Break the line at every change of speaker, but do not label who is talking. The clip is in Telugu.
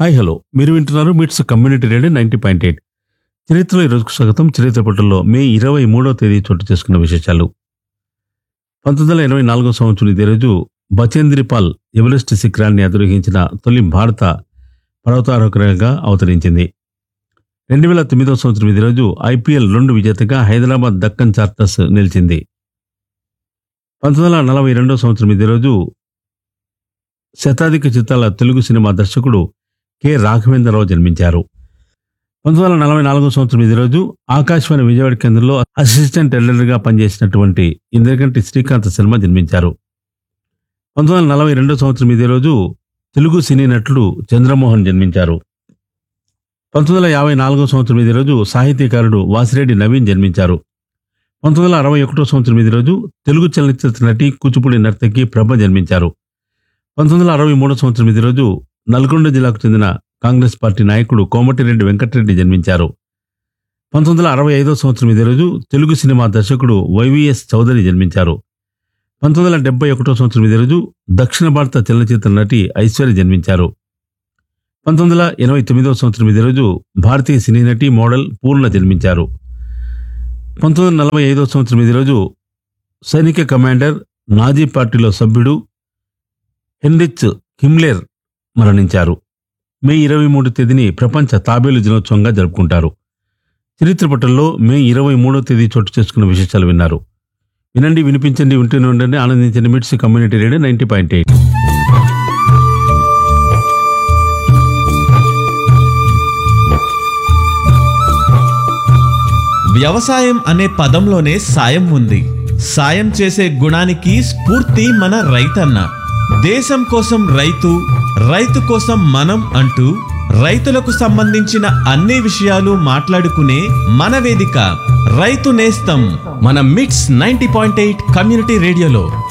హాయ్ హలో మీరు వింటున్నారు MITS community radio ninety point eight చరిత్రలో ఈరోజుకు స్వాగతం చరిత్ర పట్టణంలో మే ఇరవై మూడవ తేదీ చోటు చేసుకున్న విశేషాలు పంతొమ్మిది వందల ఎనభై నాలుగో సంవత్సరం ఇదే రోజు బచేంద్రిపాల్ ఎవరెస్ట్ శిఖరాన్ని అధిరోహించిన తొలి భారత పర్వతారోహకునిగా అవతరించింది రెండు వేల తొమ్మిదవ సంవత్సరం ఇదే రోజు ఐపీఎల్ రెండు విజేతగా హైదరాబాద్ దక్కన్ చార్టర్స్ నిలిచింది పంతొమ్మిది వందల నలభై రెండవ సంవత్సరం ఇదే రోజు శతాధిక చిత్రాల తెలుగు సినిమా దర్శకుడు కె రాఘవేంద్రరావు జన్మించారు పంతొమ్మిది వందల నలభై నాలుగో సంవత్సరం ఇదే రోజు ఆకాశవాణి విజయవాడ కేంద్రంలో అసిస్టెంట్ ఎడిటర్గా పనిచేసినటువంటి ఇంద్రకంటి శ్రీకాంత్ శర్మ జన్మించారు పంతొమ్మిది వందల నలభై రెండో సంవత్సరం ఇదే రోజు తెలుగు సినీ నటుడు చంద్రమోహన్ జన్మించారు పంతొమ్మిది వందల యాభై నాలుగో సంవత్సరం ఇదే రోజు సాహితీకారుడు వాసిరెడ్డి నవీన్ జన్మించారు పంతొమ్మిది వందల అరవై ఒకటో సంవత్సరం ఇదే రోజు తెలుగు చలనచిత్ర నటి కూచిపూడి నర్తకి ప్రభ జన్మించారు పంతొమ్మిది వందల అరవై మూడో సంవత్సరం ఇదే రోజు నల్గొండ జిల్లాకు చెందిన కాంగ్రెస్ పార్టీ నాయకుడు కోమటిరెడ్డి వెంకటరెడ్డి జన్మించారు పంతొమ్మిది వందల అరవై ఐదో సంవత్సరం ఇదే రోజు తెలుగు సినిమా దర్శకుడు వైవిఎస్ చౌదరి జన్మించారు పంతొమ్మిది వందల డెబ్బై ఒకటో సంవత్సరం ఇదే రోజు దక్షిణ భారత చలనచిత్ర నటి ఐశ్వర్య జన్మించారు పంతొమ్మిది వందల ఎనభై తొమ్మిదో సంవత్సరం ఇదే రోజు భారతీయ సినీ నటి మోడల్ పూర్ణ జన్మించారు పంతొమ్మిది వందల నలభై ఐదో సంవత్సరం ఇదే రోజు సైనిక కమాండర్ నాజీ పార్టీలో సభ్యుడు హెన్రిచ్ హిమ్లేర్ మరణించారు మే ఇరవై మూడు తేదీని ప్రపంచ తాబేలు దినోత్సవంగా జరుపుకుంటారు చరిత్ర పట్టణంలో మే ఇరవై మూడో తేదీ చోటు చేసుకున్న విశేషాలు విన్నారు వినండి వినిపించండి వింటూనే ఉండండి ఆనందించండి MITS community radio ninety point eight
వ్యవసాయం అనే పదంలోనే సాయం ఉంది సాయం చేసే గుణానికి స్ఫూర్తి మన రైతన్న దేశం కోసం రైతు రైతు కోసం మనం అంటూ రైతులకు సంబంధించిన అన్ని విషయాలు మాట్లాడుకునే మన వేదిక రైతు నేస్తం మన మిట్స్ నైంటీ పాయింట్ ఎయిట్ కమ్యూనిటీ రేడియోలో